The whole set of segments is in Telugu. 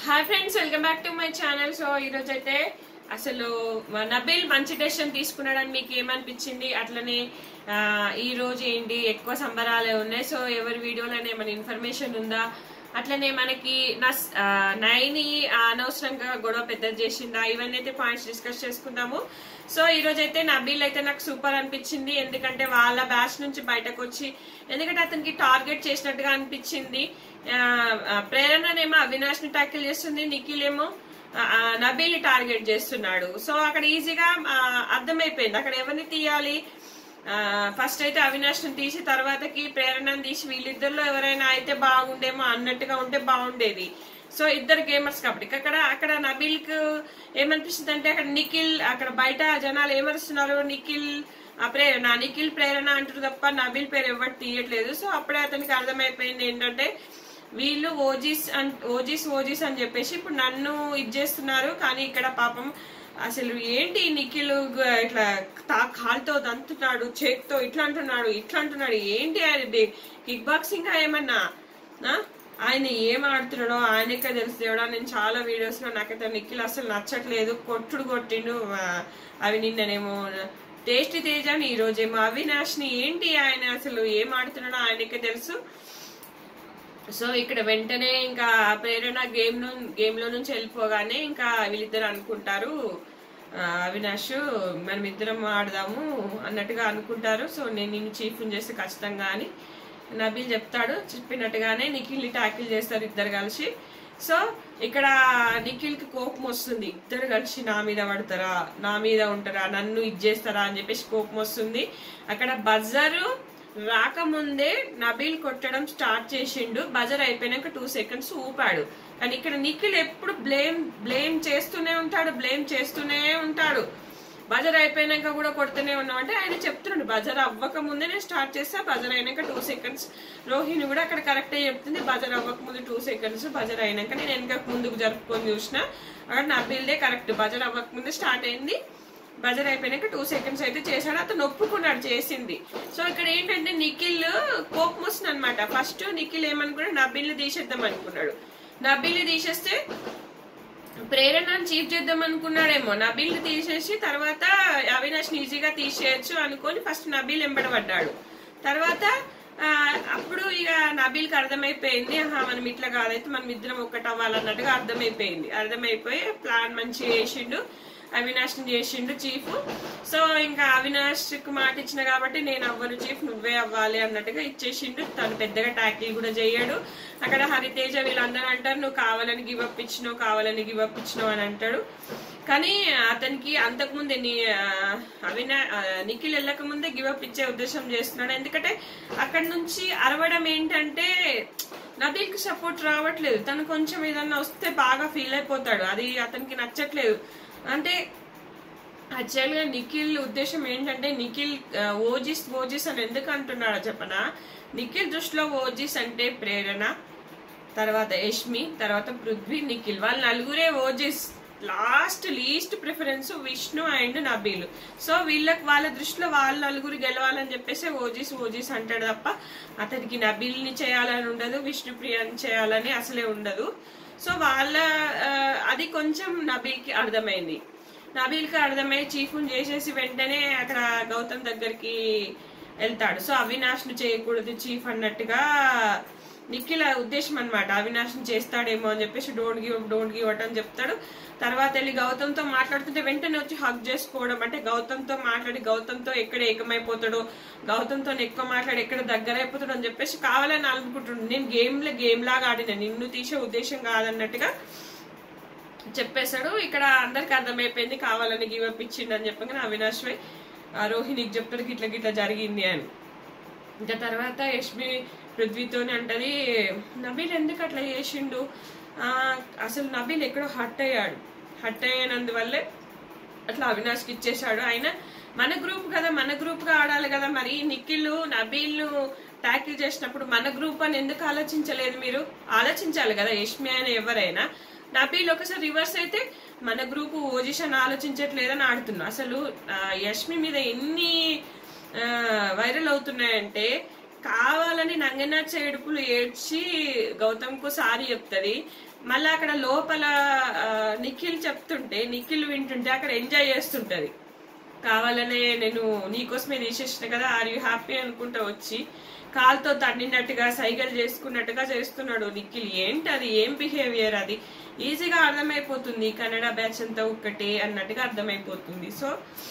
Hi friends welcome back to my channel so ఈరోజు అయితే అసలు నబీల్ మంచి డెసిషన్ తీసుకున్నాడని మీకు ఏమనిపించింది అట్లనే ఆ, ఈ రోజు ఏంటి ఎక్కువ సంబరాలే ఉన్నాయి సో ఎవరి వీడియోలోనే ఏమైనా ఇన్ఫర్మేషన్ ఉందా అట్లనే మనకి నా నైని అనవసరంగా గొడవ పెద్దది చేసిందా ఇవన్నీ అయితే పాయింట్స్ డిస్కస్ చేసుకుందాము సో ఈ రోజు అయితే నబీల్ అయితే నాకు సూపర్ అనిపించింది ఎందుకంటే వాళ్ళ బ్యాచ్ నుంచి బయటకు వచ్చి ఎందుకంటే అతనికి టార్గెట్ చేసినట్టుగా అనిపించింది ఆ, ఆ, ప్రేరణనేమో అవినాష్ ని ట్యాకిల్ చేస్తుంది నిఖిల్ ఏమో ఆ, ఆ, నబీల్ టార్గెట్ చేస్తున్నాడు సో అక్కడ ఈజీగా ఆ, అర్థమైపోయింది అక్కడ ఎవరిని తీయాలి ఫస్ట్ అయితే అవినాష్ ని తీసి తర్వాతకి ప్రేరణను తీసి వీళ్ళిద్దరిలో ఎవరైనా అయితే బాగుండేమో అన్నట్టుగా ఉంటే బాగుండేది సో ఇద్దరు గేమర్స్ కాబట్టి అక్కడ అక్కడ నబీల్ కు ఏమనిపిస్తుంది అంటే అక్కడ నిఖిల్ అక్కడ బయట జనాలు ఏమరుస్తున్నారు నిఖిల్ ఆ ప్రేరణ నిఖిల్ ప్రేరణ అంటారు తప్ప నబీల్ పేరు ఎవరు తీయట్లేదు సో అప్పుడే అతనికి అర్థమైపోయింది ఏంటంటే వీళ్ళు ఓజీస్ అన్ ఓజీస్ ఓజీస్ అని చెప్పేసి ఇప్పుడు నన్ను ఇది చేస్తున్నారు కానీ ఇక్కడ పాపం అసలు ఏంటి నిఖిల్ గ- ఇట్లా తా కాలుతో దంతుతున్నాడు చేత్తో ఇట్లా అంటున్నాడు ఇట్లా అంటున్నాడు ఏంటి అది కిక్ బాక్సింగ్ ఏమన్నా ఆ? ఆయన ఏం ఆడుతున్నాడో ఆయనకే తెలుసు దేవుడా నేను చాలా వీడియోస్ లో నాకైతే నిఖిల్ అసలు నచ్చట్లేదు కొట్టుడు కొట్టిండు ఆ, అవి నిన్ననేమో టేస్టీ తేజ అని ఈ రోజేమో అవినాష్ ని ఏంటి ఆయన అసలు ఏం ఆడుతున్నాడో ఆయనకే తెలుసు సో ఇక్కడ వెంటనే ఇంకా ప్రేరణ గేమ్ ను గేమ్ లో నుంచి వెళ్ళిపోగానే ఇంకా వీళ్ళిద్దరు అనుకుంటారు ఆ, అవినాష్ మనం ఇద్దరం ఆడదాము అన్నట్టుగా అనుకుంటారు సో నేను నిన్ను చీఫ్ చేస్తే ఖచ్చితంగా అని నబీల్ చెప్తాడు చెప్పినట్టుగానే నిఖిల్ ట్యాకిల్ చేస్తారు ఇద్దరు కలిసి సో ఇక్కడ నిఖిల్ కి కోపం వస్తుంది ఇద్దరు కలిసి నా మీద పడతారా నా మీద ఉంటారా నన్ను ఇది చేస్తారా అని చెప్పేసి కోపం వస్తుంది అక్కడ బజరు రాకముందే నబీల్ కొట్టడం స్టార్ట్ చేసిండు బజర్ అయిపోయినాక టూ సెకండ్స్ ఊపాడు కానీ ఇక్కడ నిఖిల్ ఎప్పుడు బ్లేమ్ బ్లేమ్ చేస్తూనే ఉంటాడు బ్లేమ్ చేస్తూనే ఉంటాడు బజర్ అయిపోయినాక కూడా కొడుతూనే ఉన్నాం అంటే ఆయన చెప్తున్నాడు బజర్ అవ్వక ముందే నేను స్టార్ట్ చేస్తా బజర్ అయినాక టూ సెకండ్స్ రోహిణి కూడా అక్కడ కరెక్టే చెప్తుంది బజర్ అవ్వక ముందు టూ సెకండ్స్ బజర్ అయినాక నేను వెనక ముందుకు జరుపుకొని చూసిన అక్కడ నబీల్దే కరెక్ట్ బజర్ అవ్వక ముందే స్టార్ట్ అయింది బజర్ అయిపోయినాక టూ సెకండ్స్ అయితే చేశాడు అతను ఒప్పుకున్నాడు చేసింది సో ఇక్కడ ఏంటంటే నిఖిల్ కోపం వస్తుంది అనమాట ఫస్ట్ నిఖిల్ ఏమనుకున్నాడు నబిల్ని తీసేద్దాం అనుకున్నాడు నబిల్ని తీసేస్తే ప్రేరణను చీఫ్ చేద్దాం అనుకున్నాడేమో నబీల్ తీసేసి తర్వాత అవినాష్ ఈజీగా తీసేయచ్చు అనుకొని ఫస్ట్ నబీల్ ఎంబడబడ్డాడు తర్వాత ఆ, అప్పుడు ఇక నబీల్కి అర్థమైపోయింది ఆహా, మనం ఇట్లా కాదైతే మనం ఇద్దరం ఒక్కటి అవ్వాలన్నట్టుగా అర్థమైపోయింది అర్థమైపోయి ప్లాన్ మంచిగా చేసిండు అవినాష్ ని చేసిండు చీఫ్ సో ఇంకా అవినాష్ కు మాట ఇచ్చిన కాబట్టి నేను అవ్వను చీఫ్ నువ్వే అవ్వాలి అన్నట్టుగా ఇచ్చేసిండు తను పెద్దగా ట్యాకిల్ కూడా చేయడు అక్కడ హరితేజ వీళ్ళందరూ అంటారు నువ్వు కావాలని గివ్ అప్ ఇచ్చినావు కావాలని గివ్ అప్ ఇచ్చినావు అని అంటాడు కానీ అతనికి అంతకుముందే నీ ఆ, అవినా ఆ, నిఖిల్ వెళ్ళక ముందే గివ్ అప్ ఇచ్చే ఉద్దేశం చేస్తున్నాడు ఎందుకంటే అక్కడ నుంచి అరవడం ఏంటంటే నబీల్కి సపోర్ట్ రావట్లేదు తను కొంచెం ఏదన్నా వస్తే బాగా ఫీల్ అయిపోతాడు అది అతనికి నచ్చట్లేదు అంటే యాక్చువల్ గా నిఖిల్ ఉద్దేశం ఏంటంటే నిఖిల్ ఆ, ఓజిస్ ఓజిస్ అని ఎందుకు అంటున్నాడో చెప్పనా నిఖిల్ దృష్టిలో ఓజిస్ అంటే ప్రేరణ తర్వాత యష్మి తర్వాత పృథ్వీ నిఖిల్ వాళ్ళ నలుగురే OGs last least preference Vishnu and Nabeel so వీళ్ళకి వాళ్ళ దృష్టిలో వాళ్ళ నలుగురు గెలవాలని చెప్పేసి ఓజిస్ ఓజిస్ అంటాడు తప్ప అతనికి నబీల్ ని చేయాలని ఉండదు విష్ణుప్రియని చేయాలని అసలే ఉండదు సో వాళ్ళ ఆ, అది కొంచెం నబీల్ కి అర్థమైంది నబీల్ కి అర్థమై చీఫ్ చేసేసి వెంటనే అక్కడ గౌతమ్ దగ్గరికి వెళ్తాడు సో అవినాష్ ను చేయకూడదు చీఫ్ అన్నట్టుగా నిఖిల్ ఉద్దేశం అనమాట అవినాష్ ని చేస్తాడేమో అని చెప్పేసి డోంట్ గివ్ డోంట్ గివ్ అని చెప్తాడు తర్వాత వెళ్ళి గౌతమ్తో మాట్లాడుతుంటే వెంటనే వచ్చి హక్ చేసుకోవడం అంటే గౌతమ్తో మాట్లాడి గౌతమ్తో ఎక్కడ ఏకమైపోతాడో గౌతమ్తో ఎక్కువ మాట్లాడి ఎక్కడ దగ్గర అయిపోతాడు అని చెప్పేసి కావాలని అనుకుంటుండు నేను గేమ్ లో గేమ్ లాగా ఆడిన నిన్ను తీసే ఉద్దేశం కాదన్నట్టుగా చెప్పేశాడు ఇక్కడ అందరికి అర్థమైపోయింది కావాలని గివ్ అప్ ఇచ్చిండు అని చెప్పగానే అవినాష్ భాయ్ ఆ రోహిణికి చెప్తాడు గిట్ల గిట్ల జరిగింది అని ఇంకా తర్వాత యష్మి పృథ్వీతోనే అంటది నబీల్ ఎందుకు అట్లా చేసిండు ఆ, అసలు నబీల్ ఎక్కడో హట్ అయ్యాడు హట్ అయ్యానందువల్లే అట్లా అవినాష్కి ఇచ్చేశాడు ఆయన మన గ్రూప్ కదా మన గ్రూప్ గా ఆడాలి కదా మరి నిఖిల్ నబీల్ ట్యాకిల్ చేసినప్పుడు మన గ్రూప్ అని ఎందుకు ఆలోచించలేదు మీరు ఆలోచించాలి కదా యష్మి అయినా ఎవరైనా నబీల్ ఒకసారి రివర్స్ అయితే మన గ్రూప్ ఓజిషన్ ఆలోచించట్లేదని ఆడుతున్నా అసలు ఆ, యష్మి మీద ఎన్ని వైరల్ అవుతున్నాయంటే కావాలని నంగనాచ ఏడుపులు ఏడ్చి గౌతమ్ కు సారీ చెప్తది మళ్ళీ అక్కడ లోపల ఆ, నిఖిల్ చెప్తుంటే నిఖిల్ వింటుంటే అక్కడ ఎంజాయ్ చేస్తుంటది కావాలనే నేను నీకోసమే తీసేసిన కదా ఆర్ యూ హ్యాపీ అనుకుంటా వచ్చి కాలుతో తన్నినట్టుగా సైకిల్ చేసుకున్నట్టుగా చేస్తున్నాడు నిఖిల్ ఏంటి అది ఏం బిహేవియర్ అది ఈజీగా అర్థమైపోతుంది కన్నడ బ్యాచ్ అంతా ఒక్కటే అన్నట్టుగా అర్థమైపోతుంది సో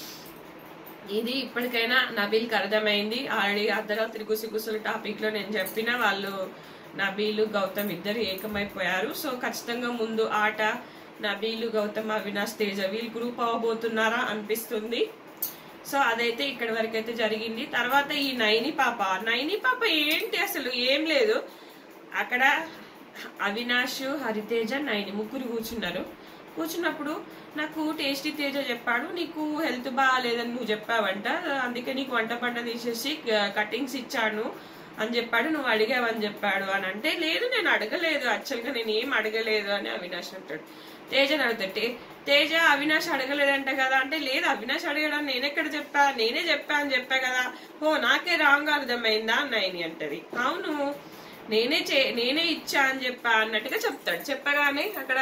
ఇది ఇప్పటికైనా నబీల్కి అర్థమైంది ఆల్రెడీ అర్ధరాత్రి గుసిగుసల టాపిక్ లో నేను చెప్పిన వాళ్ళు నబీలు గౌతమ్ ఇద్దరు ఏకమైపోయారు సో ఖచ్చితంగా ముందు ఆట నబీలు గౌతమ్ అవినాష్ తేజ వీళ్ళు గ్రూప్ అవ్వబోతున్నారా అనిపిస్తుంది సో అదైతే ఇక్కడి వరకు అయితే జరిగింది తర్వాత ఈ నైని పాప నైని పాప ఏంటి అసలు ఏం లేదు అక్కడ అవినాష్ హరితేజ నైని ముగ్గురు కూర్చున్నారు కూర్చున్నప్పుడు నాకు టేస్టీ తేజ చెప్పాడు నీకు హెల్త్ బాగాలేదని నువ్వు చెప్పావంట అందుకే నీకు వంట పంట తీసేసి కటింగ్స్ ఇచ్చాను అని చెప్పాడు నువ్వు అడిగావని చెప్పాడు అని అంటే లేదు నేను అడగలేదు యాక్చువల్గా నేను ఏం అడగలేదు అని అవినాష్ అంటాడు తేజని అడుగుతుంటే తేజ అవినాష్ అడగలేదంట కదా అంటే లేదు అవినాష్ అడగడం నేనెక్కడ చెప్పా నేనే చెప్పా అని చెప్పా కదా ఓ నాకే రాంగ్ అర్థమైందా నైని అంటది అవును నేనే చే నేనే ఇచ్చా అని చెప్పా అన్నట్టుగా చెప్తాడు చెప్పగానే అక్కడ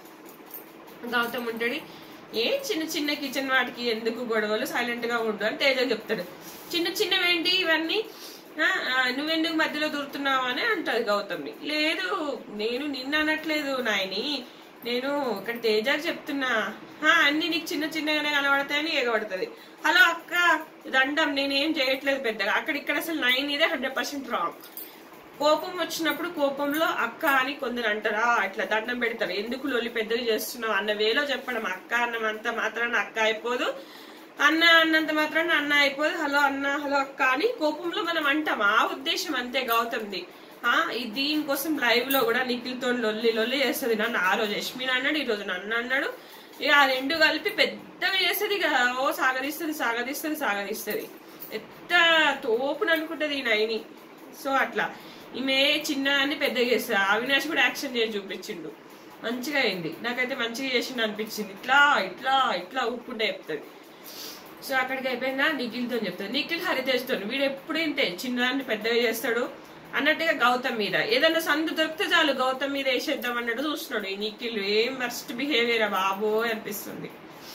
గౌతమ్ ఉంటాడు ఏ చిన్న చిన్న కిచెన్ వాటికి ఎందుకు గొడవలు సైలెంట్ గా ఉండు అని తేజ చెప్తాడు చిన్న చిన్నవేంటి ఇవన్నీ ఆ, ఆ, నువ్వెందుకు మధ్యలో దూరుతున్నావు అని అంటది గౌతమ్ని లేదు నేను నిన్న అనట్లేదు నాయని నేను ఇక్కడ తేజకి చెప్తున్నా "హా, అన్ని నీకు చిన్న చిన్నగానే కనబడతాయని ఎగబడుతుంది హలో అక్క దండం నేనేం చేయట్లేదు పెద్దగా అక్కడ ఇక్కడ అసలు నైన్ ఇదే హండ్రెడ్ పర్సెంట్ రాంగ్ కోపం వచ్చినప్పుడు కోపంలో అక్క అని కొందరు అంటారా అట్లా దండం పెడతారు ఎందుకు లొల్లి పెద్దది చేస్తున్నావు అన్న వేలో చెప్పడం అక్క అన్నంత మాత్రాన అక్క అయిపోదు అన్న అన్నంత మాత్రాన అన్న అయిపోదు హలో అన్న హలో అక్క అని కోపంలో మనం అంటాం ఆ ఉద్దేశం అంతే గౌతమ్ది ఆ ఈ దీనికోసం లైవ్ లో కూడా నిఖిల్తో లొల్లి లొల్లి చేస్తుంది నన్ను ఆ రోజు యష్మిన్ అన్నాడు ఈ రోజు నన్ను అన్నాడు ఇక ఆ రెండు కలిపి పెద్దగా చేస్తుంది ఇక ఓ సాగదీస్తుంది సాగదీస్తుంది సాగదీస్తుంది ఎంత తోపుని అనుకుంటది ఈ నైని సో అట్లా ఈమె చిన్న అని పెద్దగా చేస్తుంది అవినాష్ కూడా యాక్షన్ చేసి చూపించిండు మంచిగా అయింది నాకైతే మంచిగా చేసిండు అనిపించింది ఇట్లా ఇట్లా ఇట్లా ఊపుకుంటే చెప్తుంది సో అక్కడికి అయిపోయిందా నిఖిల్తో చెప్తాడు నిఖిల్ హరితేజ్తో వీడు ఎప్పుడు ఇంతే చిన్నదాన్ని పెద్దగా చేస్తాడు అన్నట్టుగా గౌతమ్ మీద ఏదైనా సందు దొరికితే చాలు గౌతమ్ మీద వేసేద్దాం అన్నట్టు చూస్తున్నాడు ఈ నిఖిల్ ఏం వర్స్ట్ బిహేవియర్ బాబో అనిపిస్తుంది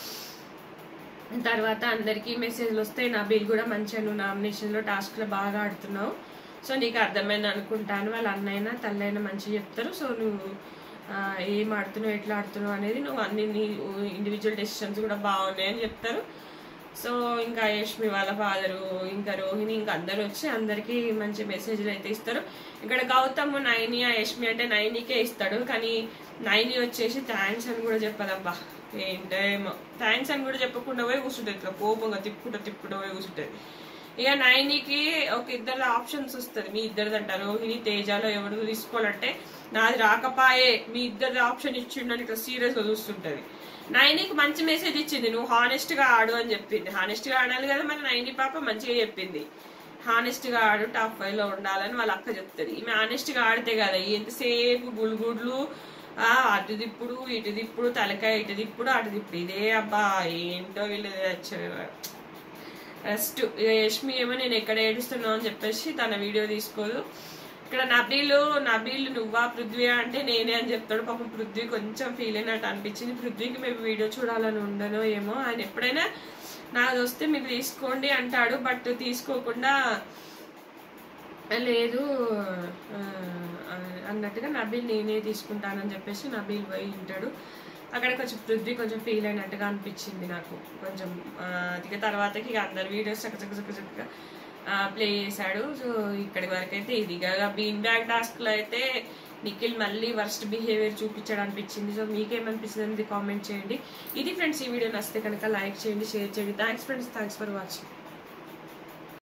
తర్వాత అందరికీ మెసేజ్లు వస్తాయి నా బిల్ కూడా మంచిగా నువ్వు నామినేషన్లో టాస్క్లో బాగా ఆడుతున్నావు సో నీకు అర్థమైంది అనుకుంటాను వాళ్ళ అన్నైనా తల్లైనా మంచిగా చెప్తారు సో నువ్వు ఆ, ఏం ఆడుతున్నావు ఎట్లా ఆడుతున్నావు అనేది నువ్వు అన్ని నీ ఇండివిజువల్ డెసిషన్స్ కూడా బాగున్నాయని చెప్తారు సో ఇంకా యష్మి వాళ్ళ ఫాదరు ఇంకా రోహిణి ఇంకా అందరు వచ్చి అందరికి మంచి మెసేజ్లు అయితే ఇస్తారు ఇక్కడ గౌతమ్ నైని ఆ యష్మి అంటే నైనికే ఇస్తాడు కానీ నైని వచ్చేసి థ్యాంక్స్ అని కూడా చెప్పదబ్బా ఏంటేమో థ్యాంక్స్ అని కూడా చెప్పకుండా పోయి కూర్చుంటుంది ఇట్లా కోపంగా తిప్పుకుంటూ తిప్పుకుంటూ పోయి కూర్చుంటుంది ఇక నైనికి ఒక ఇద్దరు ఆప్షన్స్ వస్తుంది మీ ఇద్దరిదంట రోహిణి తేజాలో ఎవరు తీసుకోవాలంటే నాది రాకపాయే మీ ఇద్దరు ఆప్షన్ ఇచ్చిండని ఇట్లా సీరియస్ గా చూస్తుంటది నైనికి మంచి మెసేజ్ ఇచ్చింది నువ్వు హానెస్ట్ గా ఆడు అని చెప్పింది హానెస్ట్ గా ఆడాలి కదా మరి నైని పాప మంచిగా చెప్పింది హానెస్ట్ గా ఆడు టాప్ ఫైవ్ లో ఉండాలని వాళ్ళ అక్క చెప్తుంది ఈమె హానెస్ట్ గా ఆడితే కదా ఎంతసేపు గుడ్లు ఆ అటు దిప్పుడు ఇటు దిప్పుడు తలకాయ ఇటు దిప్పుడు అటు దిప్పుడు ఇదే అబ్బా ఏంటో వీళ్ళు రెస్ట్ ఇక యష్మి ఏమో నేను ఎక్కడ ఏడుస్తున్నావు అని చెప్పేసి తన వీడియో తీసుకోదు ఇక్కడ నబీలు నబీలు నువ్వా పృథ్వీ అంటే నేనే అని చెప్తాడు పాపం పృథ్వీ కొంచెం ఫీల్ అయినట్టు అనిపించింది పృథ్వీకి మేము వీడియో చూడాలని ఉండను ఏమో ఆయన ఎప్పుడైనా నాది వస్తే మీరు తీసుకోండి అంటాడు బట్ తీసుకోకుండా లేదు ఆ, అన్నట్టుగా నబీల్ నేనే తీసుకుంటానని చెప్పేసి నబీల్ పోయి ఉంటాడు అక్కడ కొంచెం పృథ్వీ కొంచెం ఫీల్ అయినట్టుగా అనిపించింది నాకు కొంచెం ఆ, ఇక తర్వాతకి ఇక అందరు వీడియోస్ చక్క చక్క చక్క చక్కగా ప్లే చేశాడు సో ఇక్కడి వరకు అయితే ఇది ఇక బీన్ బ్యాగ్ టాస్క్ లో అయితే నిఖిల్ మళ్ళీ వర్స్ట్ బిహేవియర్ చూపించాడు అనిపించింది సో మీకేమనిపించింది అనేది కామెంట్ చేయండి ఇది ఫ్రెండ్స్ ఈ వీడియో నచ్చితే కనుక లైక్ చేయండి షేర్ చేయండి thanks friends thanks for watching